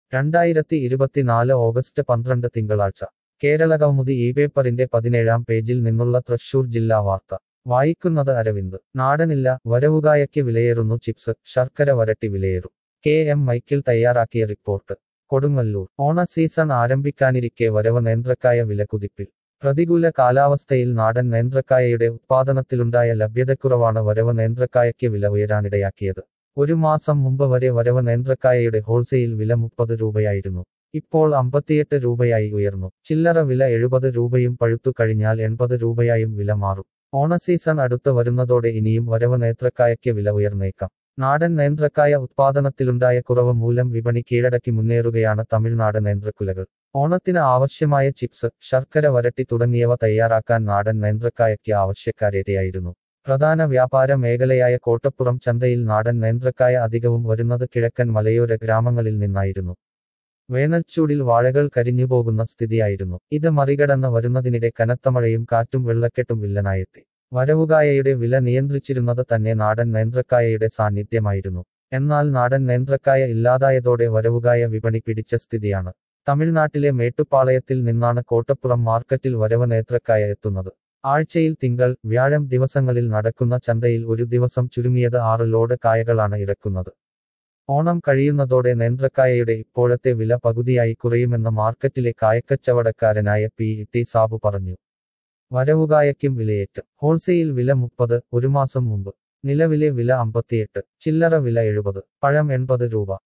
രണ്ടായിരത്തി ഇരുപത്തിനാല് ഓഗസ്റ്റ് പന്ത്രണ്ട് തിങ്കളാഴ്ച കേരള കൗമുദി ഈ പേപ്പറിന്റെ പതിനേഴാം പേജിൽ നിന്നുള്ള തൃശൂർ ജില്ലാ വാർത്ത വായിക്കുന്നത് അരവിന്ദ് നാടനില്ല വരവുകായയ്ക്ക് വിലയേറുന്നു ചിപ്സ് ശർക്കര വരട്ടി വിലയേറും കെ എം മൈക്കിൾ തയ്യാറാക്കിയ റിപ്പോർട്ട് കൊടുങ്ങല്ലൂർ ഓണ സീസൺ ആരംഭിക്കാനിരിക്കെ വരവ് നേന്ത്രക്കായ വില കുതിപ്പിൽ പ്രതികൂല കാലാവസ്ഥയിൽ നാടൻ നേന്ത്രക്കായയുടെ ഉത്പാദനത്തിലുണ്ടായ ലഭ്യതക്കുറവാണ് വരവ് നേന്ത്രക്കായയ്ക്ക് വില ഉയരാനിടയാക്കിയത് ഒരു മാസം മുമ്പ് വരെ വരവ് നേന്ത്രക്കായയുടെ ഹോൾസെയിൽ വില മുപ്പത് രൂപയായിരുന്നു ഇപ്പോൾ അമ്പത്തിയെട്ട് രൂപയായി ഉയർന്നു ചില്ലറ വില എഴുപത് രൂപയും പഴുത്തു കഴിഞ്ഞാൽ എൺപത് രൂപയായും വില മാറും ഓണ സീസൺ അടുത്ത് വരുന്നതോടെ ഇനിയും വരവ് നേന്ത്രക്കായയ്ക്ക് വില ഉയർന്നേക്കാം നാടൻ നേന്ത്രക്കായ ഉത്പാദനത്തിലുണ്ടായ കുറവ് മൂലം വിപണി കീഴടക്കി മുന്നേറുകയാണ് തമിഴ്നാട് നേന്ത്രക്കുലകൾ ഓണത്തിന് ആവശ്യമായ ചിപ്സ് ശർക്കര വരട്ടി തുടങ്ങിയവ തയ്യാറാക്കാൻ നാടൻ നേന്ത്രക്കായയ്ക്ക് ആവശ്യക്കാരേറെയായിരുന്നു പ്രധാന വ്യാപാര മേഖലയായ കോട്ടപ്പുറം ചന്തയിൽ നാടൻ നേന്ത്രക്കായ അധികവും വരുന്നത് കിഴക്കൻ മലയോര ഗ്രാമങ്ങളിൽ നിന്നായിരുന്നു വേനൽച്ചൂടിൽ വാഴകൾ കരിഞ്ഞുപോകുന്ന സ്ഥിതിയായിരുന്നു ഇത് മറികടന്ന് വരുന്നതിനിടെ കനത്ത മഴയും കാറ്റും വെള്ളക്കെട്ടും വില്ലനായെത്തി വരവുകായയുടെ വില നിയന്ത്രിച്ചിരുന്നത് തന്നെ നാടൻ നേന്ത്രക്കായയുടെ സാന്നിധ്യമായിരുന്നു എന്നാൽ നാടൻ നേന്ത്രക്കായ ഇല്ലാതായതോടെ വരവുകായ വിപണി പിടിച്ച സ്ഥിതിയാണ് തമിഴ്നാട്ടിലെ മേട്ടുപ്പാളയത്തിൽ നിന്നാണ് കോട്ടപ്പുറം മാർക്കറ്റിൽ വരവ് നേത്രക്കായ എത്തുന്നത് ആഴ്ചയിൽ തിങ്കൾ വ്യാഴം ദിവസങ്ങളിൽ നടക്കുന്ന ചന്തയിൽ ഒരു ദിവസം ചുരുങ്ങിയത് ആറ് ലോഡ് കായകളാണ് ഇറക്കുന്നത് ഓണം കഴിയുന്നതോടെ നേന്ത്രക്കായയുടെ ഇപ്പോഴത്തെ വില പകുതിയായി കുറയുമെന്ന് മാർക്കറ്റിലെ കായക്കച്ചവടക്കാരനായ പി ടി സാബു പറഞ്ഞു വരവുകായയ്ക്കും വിലയേറ്റം ഹോൾസെയിൽ വില മുപ്പത് ഒരു മാസം മുമ്പ് നിലവിലെ വില അമ്പത്തിയെട്ട് ചില്ലറ വില എഴുപത് പഴം എൺപത് രൂപ